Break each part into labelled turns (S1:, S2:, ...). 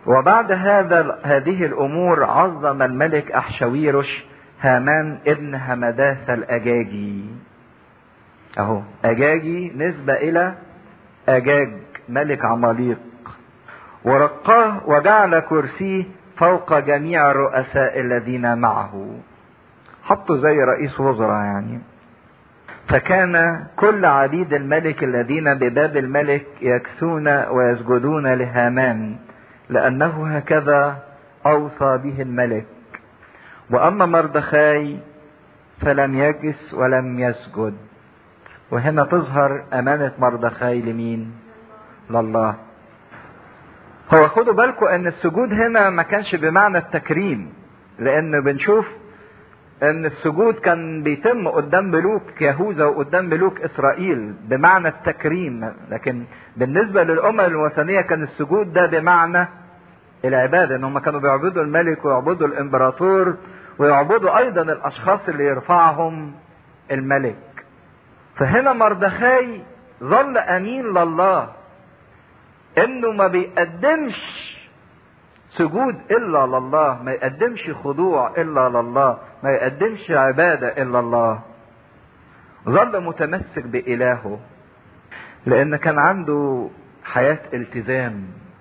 S1: وبعد هذا هذه الامور عظم الملك احشويرش هامان ابن همداث الاجاجي اهو اجاجي نسبة الى اجاج ملك عماليق ورقاه وجعل كرسيه فوق جميع الرؤساء الذين معه حطه زي رئيس وزراء يعني فكان كل عبيد الملك الذين بباب الملك يكثون ويسجدون لهامان لأنه هكذا أوصى به الملك وأما مردخاي فلم يجس ولم يسجد وهنا تظهر أمانة مردخاي لمين لله هو خدوا بالكم ان السجود هنا ما كانش بمعنى التكريم لان بنشوف ان السجود كان بيتم قدام ملوك يهوذا وقدام ملوك اسرائيل بمعنى التكريم لكن بالنسبه للامم الوثنيه كان السجود ده بمعنى العباده ان هم كانوا بيعبدوا الملك ويعبدوا الامبراطور ويعبدوا ايضا الاشخاص اللي يرفعهم الملك فهنا مردخاي ظل امين لله انه ما بيقدمش سجود الا لله ما يقدمش خضوع الا لله ما يقدمش عبادة الا الله ظل متمسك بإلهه لأن كان عنده حياة التزام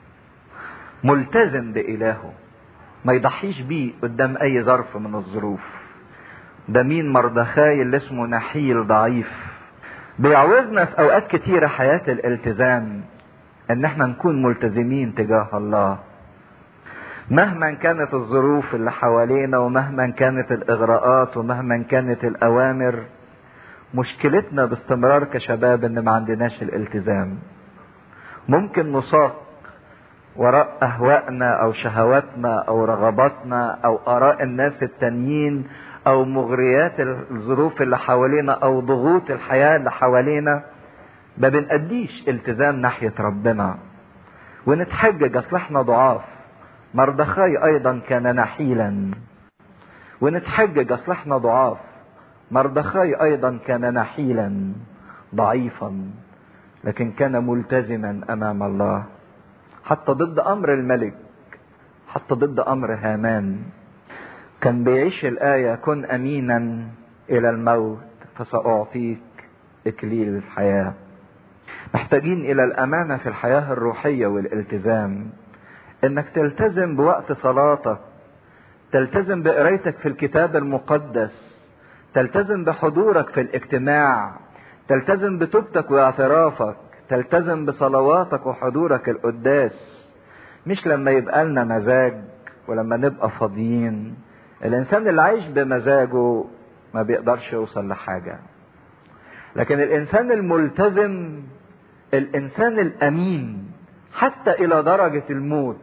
S1: ملتزم بإلهه ما يضحيش بيه قدام أي ظرف من الظروف ده مين مردخاي اللي اسمه نحيل ضعيف بيعوزنا في أوقات كتيرة حياة الالتزام ان احنا نكون ملتزمين تجاه الله مهما كانت الظروف اللي حوالينا ومهما كانت الاغراءات ومهما كانت الاوامر مشكلتنا باستمرار كشباب ان ما عندناش الالتزام ممكن نساق وراء اهوائنا او شهواتنا او رغباتنا او اراء الناس التانيين او مغريات الظروف اللي حوالينا او ضغوط الحياه اللي حوالينا ما بنأديش التزام ناحية ربنا ونتحجج اصل احنا ضعاف مردخاي ايضا كان نحيلا ونتحجج اصل احنا ضعاف مردخاي ايضا كان نحيلا ضعيفا لكن كان ملتزما امام الله حتى ضد امر الملك حتى ضد امر هامان كان بيعيش الايه كن امينا الى الموت فساعطيك اكليل الحياه محتاجين الى الامانه في الحياه الروحيه والالتزام انك تلتزم بوقت صلاتك تلتزم بقرايتك في الكتاب المقدس تلتزم بحضورك في الاجتماع تلتزم بتوبتك واعترافك تلتزم بصلواتك وحضورك القداس مش لما يبقى لنا مزاج ولما نبقى فاضيين الانسان اللي عايش بمزاجه ما بيقدرش يوصل لحاجه لكن الانسان الملتزم الانسان الامين حتى الى درجه الموت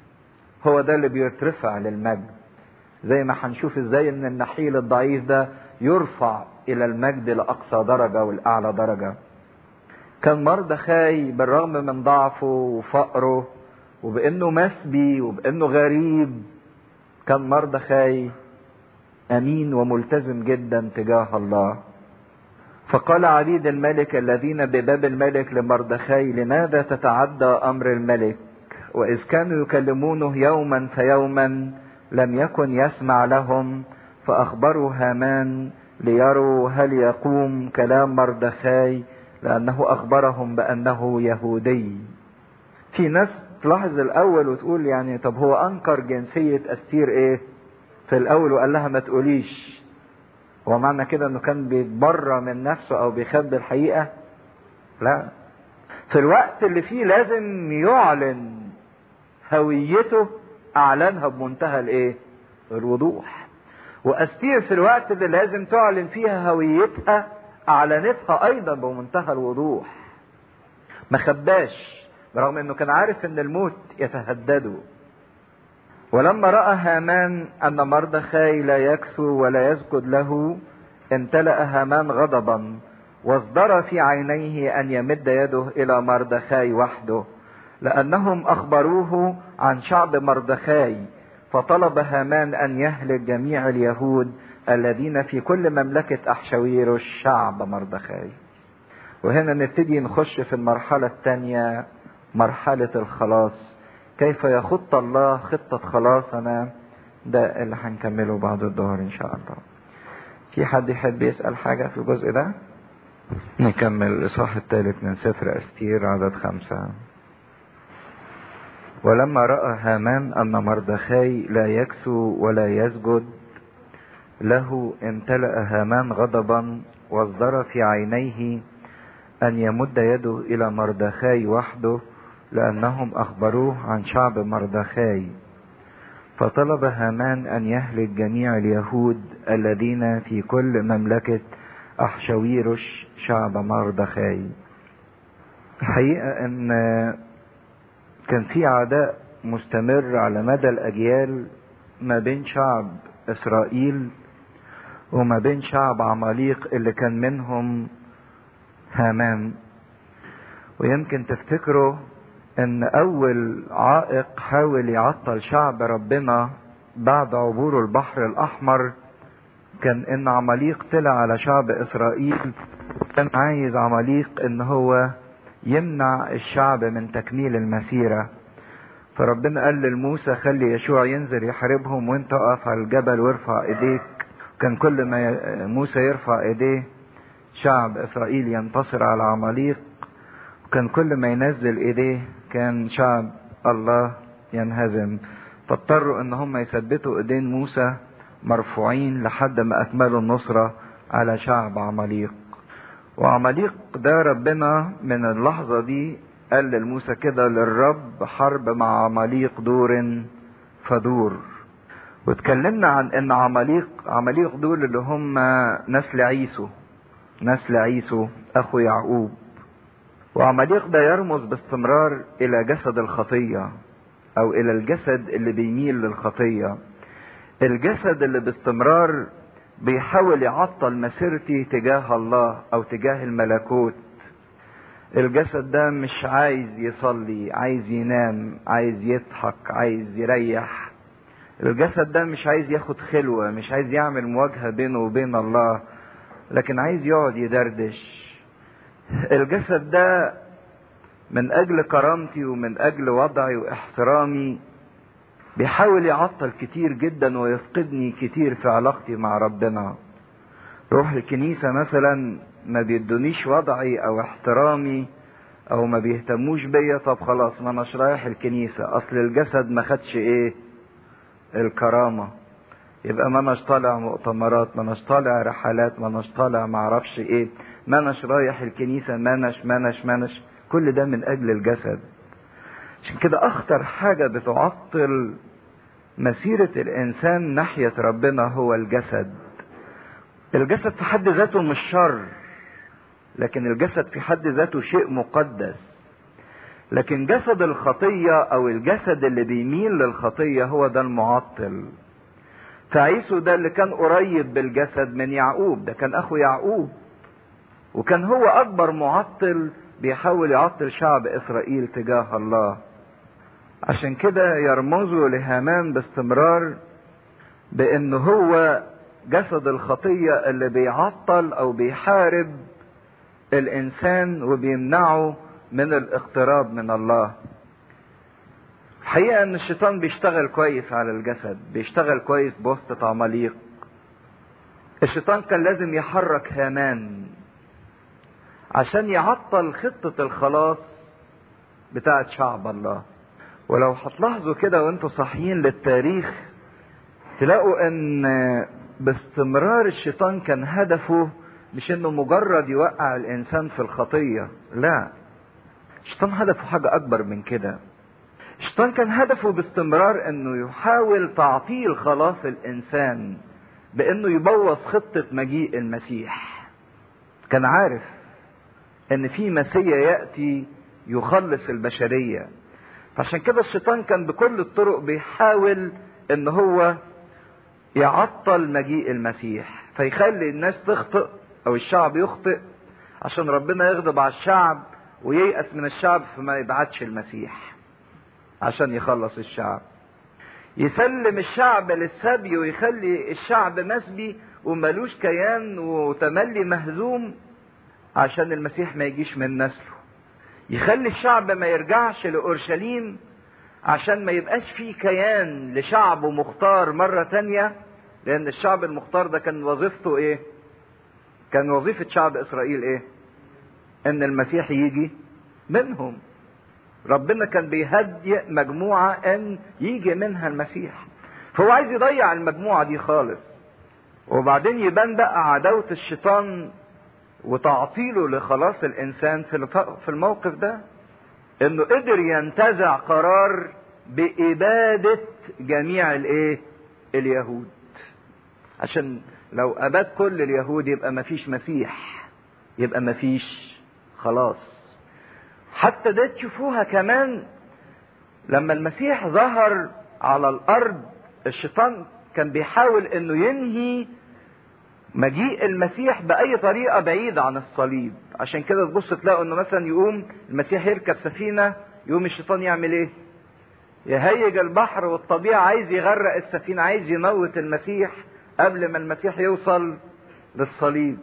S1: هو ده اللي بيترفع للمجد زي ما هنشوف ازاي ان النحيل الضعيف ده يرفع الى المجد لاقصى درجه والاعلى درجه كان مردخاي بالرغم من ضعفه وفقره وبانه مسبي وبانه غريب كان مردخاي امين وملتزم جدا تجاه الله فقال عبيد الملك الذين بباب الملك لمردخاي لماذا تتعدى امر الملك واذ كانوا يكلمونه يوما فيوما لم يكن يسمع لهم فاخبروا هامان ليروا هل يقوم كلام مردخاي لانه اخبرهم بانه يهودي في ناس تلاحظ الاول وتقول يعني طب هو انكر جنسيه استير ايه في الاول وقال لها ما تقوليش هو معنى كده انه كان بيتبرى من نفسه او بيخبي الحقيقه لا في الوقت اللي فيه لازم يعلن هويته اعلنها بمنتهى الايه الوضوح واستير في الوقت اللي لازم تعلن فيها هويتها اعلنتها ايضا بمنتهى الوضوح ما خباش برغم انه كان عارف ان الموت يتهدده ولما راى هامان ان مردخاي لا يكسو ولا يسجد له امتلا هامان غضبا واصدر في عينيه ان يمد يده الى مردخاي وحده لانهم اخبروه عن شعب مردخاي فطلب هامان ان يهلك جميع اليهود الذين في كل مملكه احشويروش شعب مردخاي وهنا نبتدي نخش في المرحله الثانيه مرحله الخلاص كيف يخط الله خطة خلاصنا ده اللي هنكمله بعد الظهر ان شاء الله في حد يحب يسأل حاجة في الجزء ده نكمل الإصحاح الثالث من سفر أستير عدد خمسة ولما رأى هامان أن مردخاي لا يكسو ولا يسجد له امتلأ هامان غضبا واصدر في عينيه أن يمد يده إلى مردخاي وحده لأنهم أخبروه عن شعب مردخاي فطلب هامان أن يهلك جميع اليهود الذين في كل مملكة أحشويرش شعب مردخاي الحقيقة أن كان في عداء مستمر على مدى الأجيال ما بين شعب إسرائيل وما بين شعب عماليق اللي كان منهم هامان ويمكن تفتكروا ان اول عائق حاول يعطل شعب ربنا بعد عبور البحر الاحمر كان ان عماليق طلع على شعب اسرائيل كان عايز عماليق ان هو يمنع الشعب من تكميل المسيرة فربنا قال لموسى خلي يشوع ينزل يحاربهم وانت اقف على الجبل وارفع ايديك كان كل ما موسى يرفع ايديه شعب اسرائيل ينتصر على عماليق وكان كل ما ينزل ايديه كان شعب الله ينهزم فاضطروا ان هم يثبتوا ايدين موسى مرفوعين لحد ما اكملوا النصرة على شعب عماليق وعماليق ده ربنا من اللحظة دي قال لموسى كده للرب حرب مع عماليق دور فدور واتكلمنا عن ان عماليق عماليق دول اللي هم نسل عيسو نسل عيسو اخو يعقوب وعماليق ده يرمز باستمرار الى جسد الخطية او الى الجسد اللي بيميل للخطية الجسد اللي باستمرار بيحاول يعطل مسيرتي تجاه الله او تجاه الملكوت الجسد ده مش عايز يصلي عايز ينام عايز يضحك عايز يريح الجسد ده مش عايز ياخد خلوة مش عايز يعمل مواجهة بينه وبين الله لكن عايز يقعد يدردش الجسد ده من اجل كرامتي ومن اجل وضعي واحترامي بيحاول يعطل كتير جدا ويفقدني كتير في علاقتي مع ربنا روح الكنيسة مثلا ما بيدونيش وضعي او احترامي او ما بيهتموش بيا طب خلاص ما اناش رايح الكنيسة اصل الجسد ما خدش ايه الكرامة يبقى ما اناش طالع مؤتمرات ما اناش طالع رحلات ما اناش طالع معرفش ايه ما اناش رايح الكنيسة ما اناش ما اناش ما اناش كل ده من اجل الجسد عشان كده اخطر حاجة بتعطل مسيرة الانسان ناحية ربنا هو الجسد الجسد في حد ذاته مش شر لكن الجسد في حد ذاته شيء مقدس لكن جسد الخطية او الجسد اللي بيميل للخطية هو ده المعطل فعيسو ده اللي كان قريب بالجسد من يعقوب ده كان اخو يعقوب وكان هو اكبر معطل بيحاول يعطل شعب اسرائيل تجاه الله عشان كده يرمزوا لهامان باستمرار بان هو جسد الخطية اللي بيعطل او بيحارب الانسان وبيمنعه من الاقتراب من الله الحقيقة ان الشيطان بيشتغل كويس على الجسد بيشتغل كويس بواسطة عماليق الشيطان كان لازم يحرك هامان عشان يعطل خطة الخلاص بتاعت شعب الله ولو هتلاحظوا كده وانتوا صاحيين للتاريخ تلاقوا ان باستمرار الشيطان كان هدفه مش انه مجرد يوقع الانسان في الخطية لا الشيطان هدفه حاجة اكبر من كده الشيطان كان هدفه باستمرار انه يحاول تعطيل خلاص الانسان بانه يبوظ خطة مجيء المسيح كان عارف ان في مسيا ياتي يخلص البشريه فعشان كده الشيطان كان بكل الطرق بيحاول ان هو يعطل مجيء المسيح فيخلي الناس تخطئ او الشعب يخطئ عشان ربنا يغضب على الشعب وييأس من الشعب فما يبعتش المسيح عشان يخلص الشعب يسلم الشعب للسبي ويخلي الشعب مسبي وملوش كيان وتملي مهزوم عشان المسيح ما يجيش من نسله يخلي الشعب ما يرجعش لأورشليم عشان ما يبقاش في كيان لشعب مختار مرة تانية لأن الشعب المختار ده كان وظيفته إيه؟ كان وظيفة شعب إسرائيل إيه؟ إن المسيح يجي منهم. ربنا كان بيهدئ مجموعة إن يجي منها المسيح. فهو عايز يضيع المجموعة دي خالص. وبعدين يبان بقى عداوة الشيطان وتعطيله لخلاص الإنسان في الموقف ده إنه قدر ينتزع قرار بإبادة جميع الإيه؟ اليهود. عشان لو اباد كل اليهود يبقى مفيش مسيح يبقى مفيش خلاص حتى ده تشوفوها كمان لما المسيح ظهر على الارض الشيطان كان بيحاول انه ينهي مجيء المسيح باي طريقه بعيده عن الصليب عشان كده تبص تلاقوا انه مثلا يقوم المسيح يركب سفينه يقوم الشيطان يعمل ايه يهيج البحر والطبيعه عايز يغرق السفينه عايز يموت المسيح قبل ما المسيح يوصل للصليب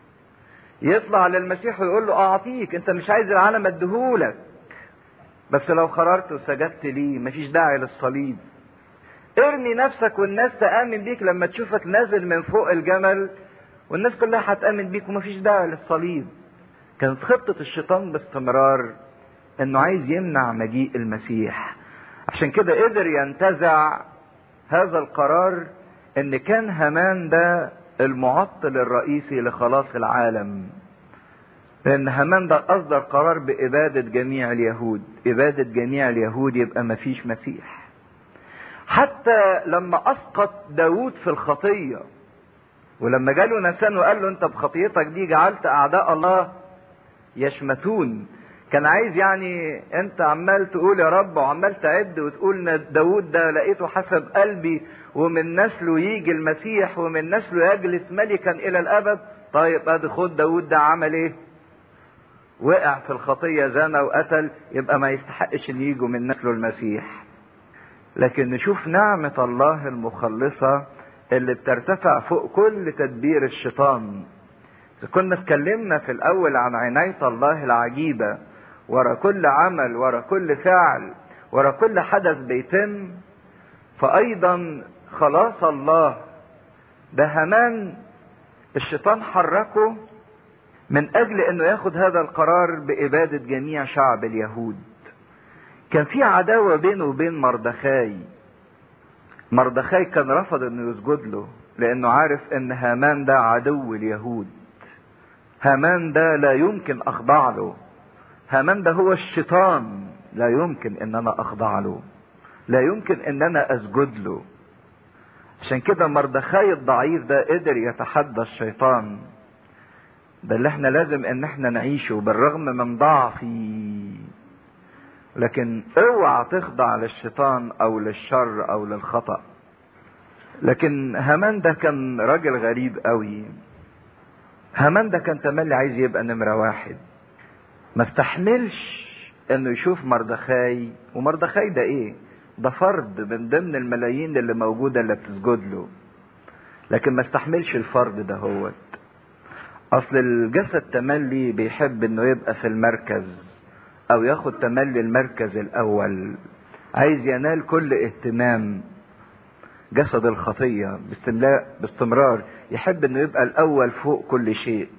S1: يطلع للمسيح ويقول له اعطيك انت مش عايز العالم اديهولك بس لو خررت وسجدت ليه مفيش داعي للصليب ارمي نفسك والناس تآمن بيك لما تشوفك نازل من فوق الجمل والناس كلها هتآمن بيك ومفيش داعي للصليب كانت خطة الشيطان باستمرار انه عايز يمنع مجيء المسيح عشان كده قدر ينتزع هذا القرار ان كان هامان ده المعطل الرئيسي لخلاص العالم لان هامان ده اصدر قرار بابادة جميع اليهود ابادة جميع اليهود يبقى مفيش مسيح حتى لما اسقط داود في الخطية ولما جاله نسان وقال له انت بخطيتك دي جعلت اعداء الله يشمتون كان عايز يعني انت عمال تقول يا رب وعمال تعد وتقول داود ده لقيته حسب قلبي ومن نسله يجي المسيح ومن نسله يجلس ملكا الى الابد طيب ادي خد داود ده عمل ايه وقع في الخطية زنى وقتل يبقى ما يستحقش ان يجوا من نسله المسيح لكن نشوف نعمة الله المخلصة اللي بترتفع فوق كل تدبير الشيطان كنا اتكلمنا في الاول عن عناية الله العجيبة ورا كل عمل ورا كل فعل ورا كل حدث بيتم فايضا خلاص الله ده همان الشيطان حركه من اجل انه ياخد هذا القرار بابادة جميع شعب اليهود كان في عداوة بينه وبين مردخاي مردخاي كان رفض انه يسجد له لانه عارف ان هامان ده عدو اليهود هامان ده لا يمكن اخضع له هامان ده هو الشيطان لا يمكن ان انا اخضع له لا يمكن ان انا اسجد له عشان كده مردخاي الضعيف ده قدر يتحدى الشيطان ده اللي احنا لازم ان احنا نعيشه بالرغم من ضعفي لكن اوعى تخضع للشيطان او للشر او للخطأ لكن هامان ده كان راجل غريب قوي هامان ده كان تملي عايز يبقى نمرة واحد ما استحملش انه يشوف مردخاي ومردخاي ده ايه ده فرد من ضمن الملايين اللي موجودة اللي بتسجد له لكن ما استحملش الفرد ده هو اصل الجسد تملي بيحب انه يبقى في المركز او ياخد تملي المركز الاول عايز ينال كل اهتمام جسد الخطية باستمرار يحب انه يبقى الاول فوق كل شيء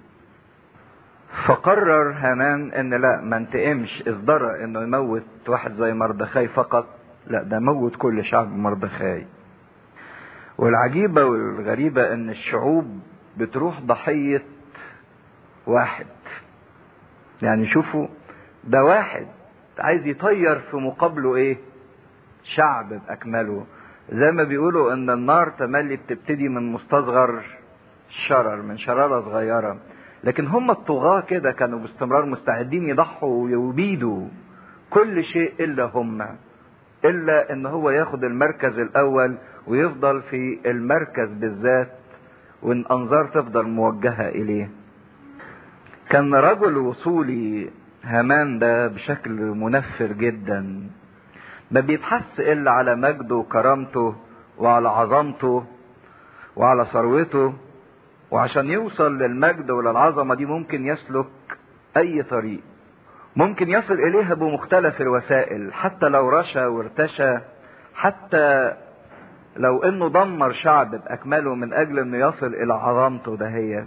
S1: فقرر هامان ان لا ما انتقمش اصدر انه يموت واحد زي مردخاي فقط لا ده موت كل شعب مردخاي والعجيبة والغريبة ان الشعوب بتروح ضحية واحد يعني شوفوا ده واحد عايز يطير في مقابله ايه شعب باكمله زي ما بيقولوا ان النار تملي بتبتدي من مستصغر شرر من شرارة صغيرة لكن هم الطغاة كده كانوا باستمرار مستعدين يضحوا ويبيدوا كل شيء الا هم الا ان هو ياخد المركز الاول ويفضل في المركز بالذات وان انظار تفضل موجهة اليه كان رجل وصولي هامان ده بشكل منفر جدا ما بيبحث الا على مجده وكرامته وعلى عظمته وعلى ثروته وعشان يوصل للمجد وللعظمه دي ممكن يسلك اي طريق ممكن يصل اليها بمختلف الوسائل حتى لو رشى وارتشى حتى لو انه دمر شعب باكمله من اجل انه يصل الى عظمته دهيت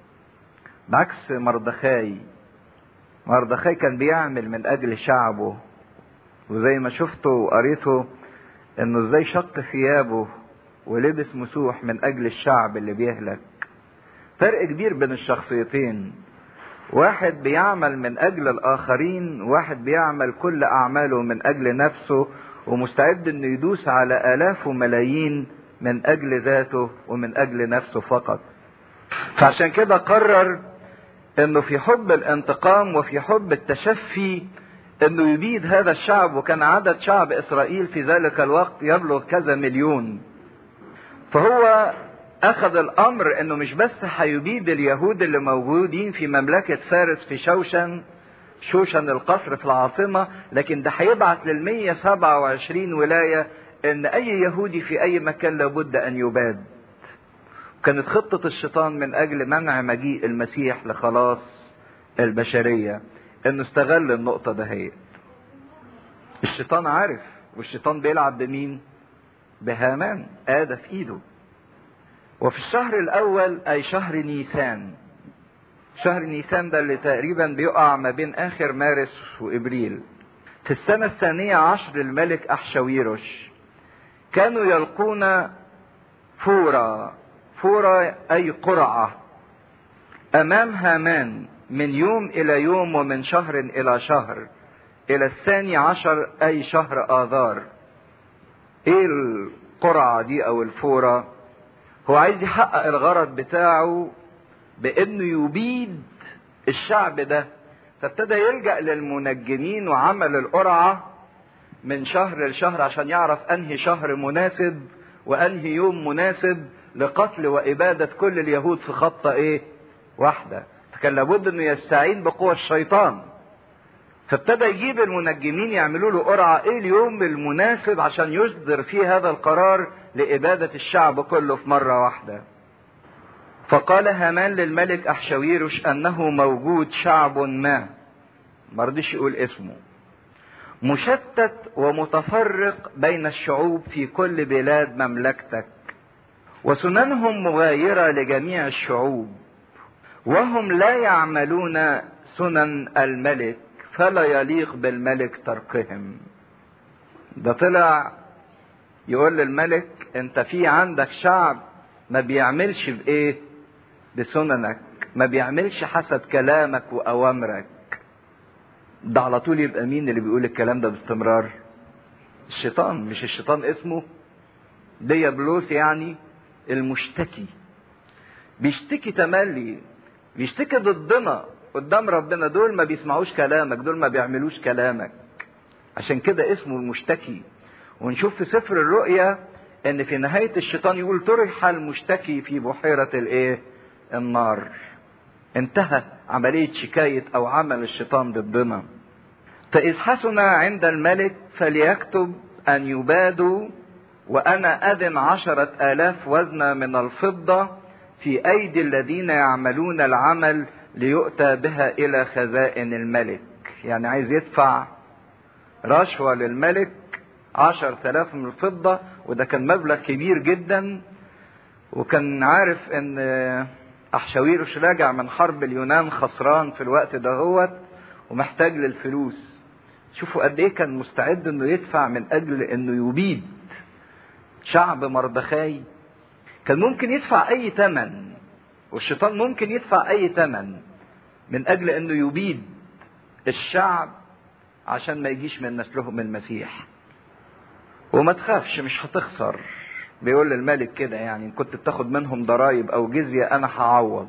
S1: بعكس مردخاي مردخاي كان بيعمل من اجل شعبه وزي ما شفتوا وقريته انه ازاي شق ثيابه ولبس مسوح من اجل الشعب اللي بيهلك فرق كبير بين الشخصيتين واحد بيعمل من اجل الاخرين واحد بيعمل كل اعماله من اجل نفسه ومستعد انه يدوس على الاف وملايين من اجل ذاته ومن اجل نفسه فقط فعشان كده قرر انه في حب الانتقام وفي حب التشفي انه يبيد هذا الشعب وكان عدد شعب اسرائيل في ذلك الوقت يبلغ كذا مليون فهو اخذ الامر انه مش بس هيبيد اليهود اللي موجودين في مملكة فارس في شوشن شوشن القصر في العاصمة لكن ده هيبعت لل 127 ولاية ان اي يهودي في اي مكان لابد ان يباد كانت خطة الشيطان من اجل منع مجيء المسيح لخلاص البشرية انه استغل النقطة دهيت الشيطان عارف والشيطان بيلعب بمين بهامان آدى في ايده وفي الشهر الاول اي شهر نيسان شهر نيسان ده اللي تقريبا بيقع ما بين اخر مارس وابريل في السنة الثانية عشر الملك احشاويروش كانوا يلقون فورة فورة اي قرعة امام هامان من يوم الى يوم ومن شهر الى شهر الى الثاني عشر اي شهر اذار ايه القرعة دي او الفورة هو عايز يحقق الغرض بتاعه بانه يبيد الشعب ده فابتدى يلجأ للمنجمين وعمل القرعة من شهر لشهر عشان يعرف انهي شهر مناسب وانهي يوم مناسب لقتل وابادة كل اليهود في خطة ايه واحدة فكان لابد انه يستعين بقوى الشيطان فابتدى يجيب المنجمين يعملوا له قرعة ايه اليوم المناسب عشان يصدر فيه هذا القرار لإبادة الشعب كله في مرة واحدة فقال هامان للملك أحشويرش أنه موجود شعب ما مرضيش يقول اسمه مشتت ومتفرق بين الشعوب في كل بلاد مملكتك وسننهم مغايرة لجميع الشعوب وهم لا يعملون سنن الملك فلا يليق بالملك تركهم ده طلع يقول للملك انت في عندك شعب ما بيعملش بايه بسننك ما بيعملش حسب كلامك واوامرك ده على طول يبقى مين اللي بيقول الكلام ده باستمرار الشيطان مش الشيطان اسمه ديابلوس يعني المشتكي بيشتكي تملي بيشتكي ضدنا قدام ربنا دول ما بيسمعوش كلامك دول ما بيعملوش كلامك عشان كده اسمه المشتكي ونشوف في سفر الرؤيا ان في نهاية الشيطان يقول طرح المشتكي في بحيرة الايه النار انتهى عملية شكاية او عمل الشيطان ضدنا فإذ حسن عند الملك فليكتب أن يبادوا وأنا أذن عشرة آلاف وزنة من الفضة في أيدي الذين يعملون العمل ليؤتى بها إلى خزائن الملك يعني عايز يدفع رشوة للملك عشر تلاف من الفضة وده كان مبلغ كبير جدا وكان عارف ان احشاويرش راجع من حرب اليونان خسران في الوقت دهوت ومحتاج للفلوس شوفوا قد ايه كان مستعد انه يدفع من اجل انه يبيد شعب مردخاي كان ممكن يدفع اي ثمن والشيطان ممكن يدفع اي ثمن من اجل انه يبيد الشعب عشان ما يجيش من نسلهم المسيح وما تخافش مش هتخسر بيقول للملك كده يعني ان كنت بتاخد منهم ضرائب او جزية انا هعوض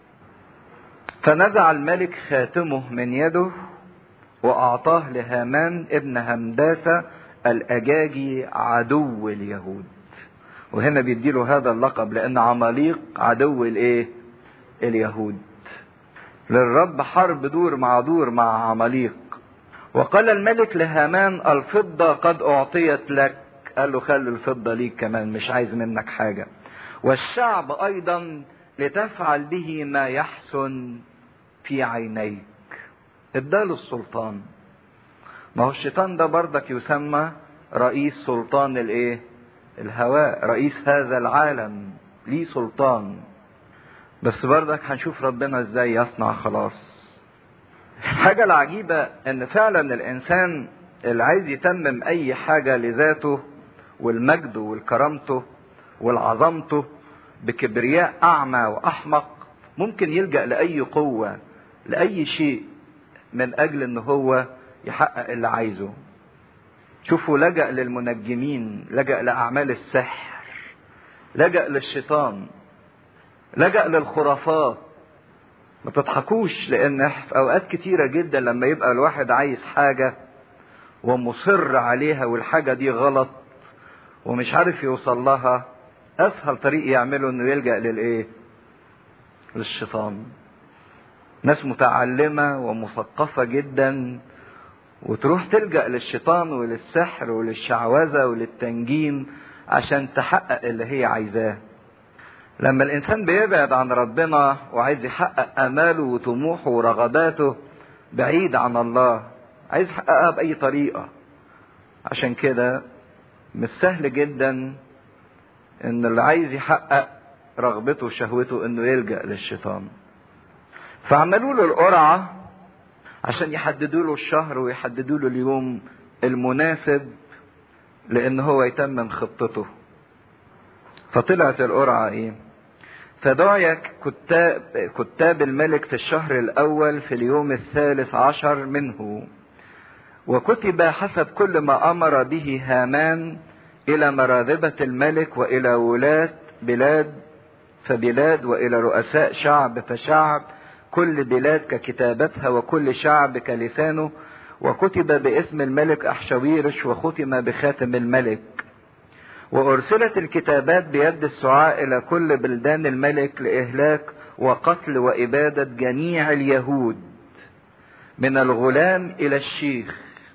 S1: فنزع الملك خاتمه من يده واعطاه لهامان ابن همداسة الاجاجي عدو اليهود وهنا بيديله هذا اللقب لان عماليق عدو الايه اليهود للرب حرب دور مع دور مع عماليق وقال الملك لهامان الفضة قد أعطيت لك قال له خلي الفضة ليك كمان مش عايز منك حاجة والشعب أيضا لتفعل به ما يحسن في عينيك اداله السلطان ما هو الشيطان ده برضك يسمى رئيس سلطان الايه الهواء رئيس هذا العالم ليه سلطان بس برضك هنشوف ربنا ازاي يصنع خلاص الحاجة العجيبة ان فعلا الانسان اللي عايز يتمم اي حاجة لذاته والمجد والكرامته والعظمته بكبرياء اعمى واحمق ممكن يلجأ لاي قوة لاي شيء من اجل ان هو يحقق اللي عايزه شوفوا لجأ للمنجمين لجأ لأعمال السحر لجأ للشيطان لجأ للخرافات ما تضحكوش لأن في أوقات كتيرة جدا لما يبقى الواحد عايز حاجة ومصر عليها والحاجة دي غلط ومش عارف يوصل لها أسهل طريق يعمله إنه يلجأ للإيه؟ للشيطان. ناس متعلمة ومثقفة جدا وتروح تلجأ للشيطان وللسحر وللشعوذة وللتنجيم عشان تحقق اللي هي عايزاه لما الإنسان بيبعد عن ربنا وعايز يحقق آماله وطموحه ورغباته بعيد عن الله عايز يحققها بأي طريقة عشان كده مش سهل جدا إن اللي عايز يحقق رغبته وشهوته إنه يلجأ للشيطان فعملوا له القرعة عشان يحددوا له الشهر ويحددوا له اليوم المناسب لان هو يتمم خطته فطلعت القرعه ايه فدعي كتاب, كتاب الملك في الشهر الاول في اليوم الثالث عشر منه وكتب حسب كل ما امر به هامان الى مراذبه الملك والى ولاه بلاد فبلاد والى رؤساء شعب فشعب كل بلاد ككتابتها وكل شعب كلسانه وكتب باسم الملك أحشويرش وختم بخاتم الملك وأرسلت الكتابات بيد السعاء إلى كل بلدان الملك لإهلاك وقتل وإبادة جميع اليهود من الغلام إلى الشيخ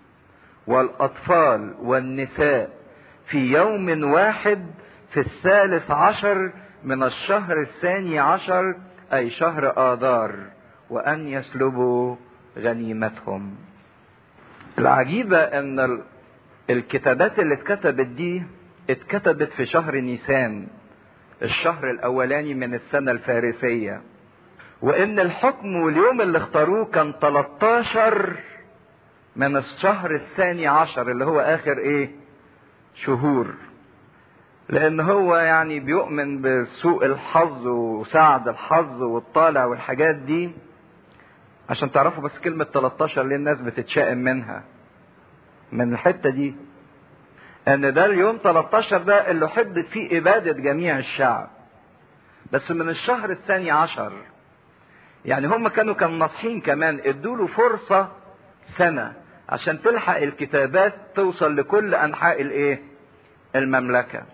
S1: والأطفال والنساء في يوم واحد في الثالث عشر من الشهر الثاني عشر أي شهر آذار وأن يسلبوا غنيمتهم العجيبة أن الكتابات اللي اتكتبت دي اتكتبت في شهر نيسان الشهر الأولاني من السنة الفارسية وإن الحكم واليوم اللي اختاروه كان 13 من الشهر الثاني عشر اللي هو آخر إيه شهور لان هو يعني بيؤمن بسوء الحظ وسعد الحظ والطالع والحاجات دي عشان تعرفوا بس كلمة 13 ليه الناس بتتشائم منها من الحتة دي ان ده اليوم 13 ده اللي حدد فيه ابادة جميع الشعب بس من الشهر الثاني عشر يعني هم كانوا كانوا ناصحين كمان ادوا له فرصة سنة عشان تلحق الكتابات توصل لكل انحاء الايه المملكه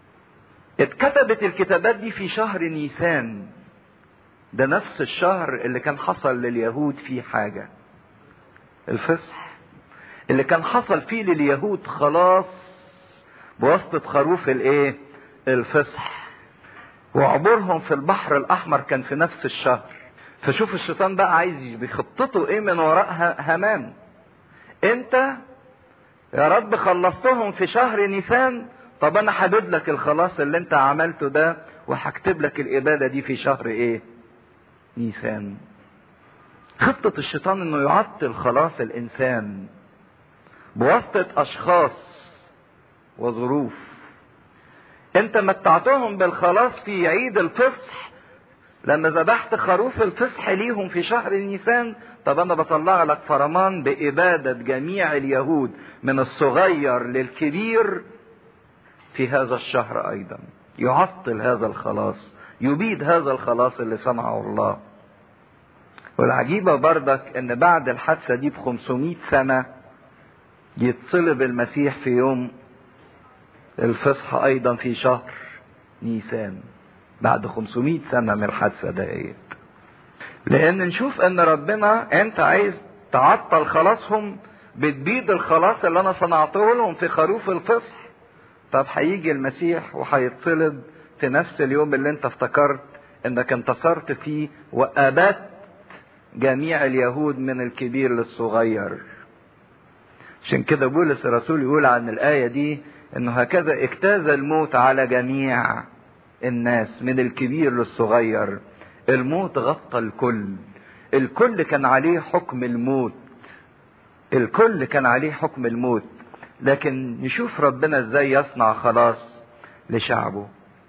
S1: اتكتبت الكتابات دي في شهر نيسان ده نفس الشهر اللي كان حصل لليهود فيه حاجة الفصح اللي كان حصل فيه لليهود خلاص بواسطة خروف الايه الفصح وعبورهم في البحر الاحمر كان في نفس الشهر فشوف الشيطان بقى عايز بخطته ايه من وراء هامان انت يا رب خلصتهم في شهر نيسان طب انا حدد لك الخلاص اللي انت عملته ده وهكتب لك الاباده دي في شهر ايه نيسان خطة الشيطان انه يعطل خلاص الانسان بواسطة اشخاص وظروف انت متعتهم بالخلاص في عيد الفصح لما ذبحت خروف الفصح ليهم في شهر نيسان طب انا بطلع لك فرمان بابادة جميع اليهود من الصغير للكبير في هذا الشهر ايضا يعطل هذا الخلاص يبيد هذا الخلاص اللي صنعه الله والعجيبة بردك ان بعد الحادثة دي ب 500 سنة يتصلب المسيح في يوم الفصح ايضا في شهر نيسان بعد 500 سنة من الحادثة ديت لان نشوف ان ربنا انت عايز تعطل خلاصهم بتبيد الخلاص اللي انا صنعته لهم في خروف الفصح طب هيجي المسيح وهيتصلب في نفس اليوم اللي انت افتكرت انك انتصرت فيه وابدت جميع اليهود من الكبير للصغير عشان كده بولس الرسول يقول عن الآية دي انه هكذا اجتاز الموت على جميع الناس من الكبير للصغير الموت غطى الكل الكل كان عليه حكم الموت الكل كان عليه حكم الموت لكن نشوف ربنا ازاي يصنع خلاص لشعبه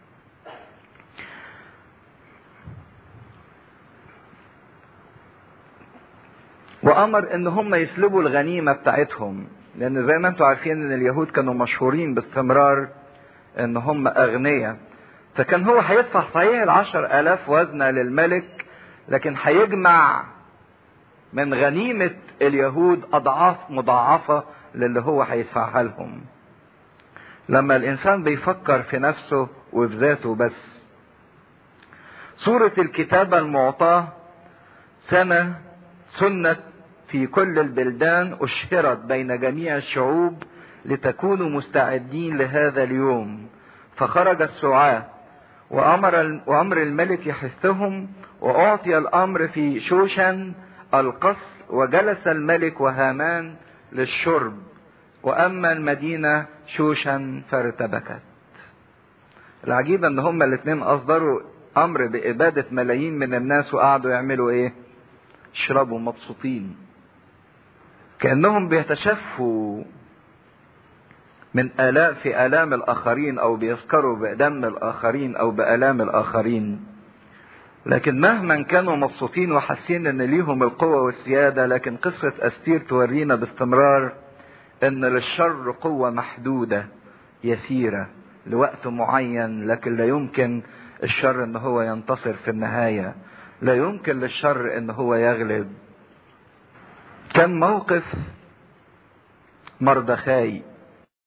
S1: وامر ان هم يسلبوا الغنيمه بتاعتهم لان زي ما انتم عارفين ان اليهود كانوا مشهورين باستمرار ان هم اغنياء فكان هو هيدفع صحيح العشر الاف وزنة للملك لكن هيجمع من غنيمة اليهود اضعاف مضاعفة للي هو هيدفعها لهم لما الانسان بيفكر في نفسه وفي ذاته بس صورة الكتابة المعطاة سنة سنة في كل البلدان أشهرت بين جميع الشعوب لتكونوا مستعدين لهذا اليوم فخرج السعاة وأمر, وأمر الملك يحثهم وأعطي الأمر في شوشن القصر وجلس الملك وهامان للشرب وأما المدينة شوشن فارتبكت العجيب ان هما الاثنين اصدروا امر بابادة ملايين من الناس وقعدوا يعملوا ايه يشربوا مبسوطين كأنهم بيتشفوا من آلاء في آلام الآخرين أو بيسكروا بدم الآخرين أو بآلام الآخرين لكن مهما كانوا مبسوطين وحاسين ان ليهم القوة والسيادة لكن قصة أستير تورينا باستمرار ان للشر قوة محدودة يسيرة لوقت معين لكن لا يمكن الشر ان هو ينتصر في النهاية لا يمكن للشر ان هو يغلب كان موقف مردخاي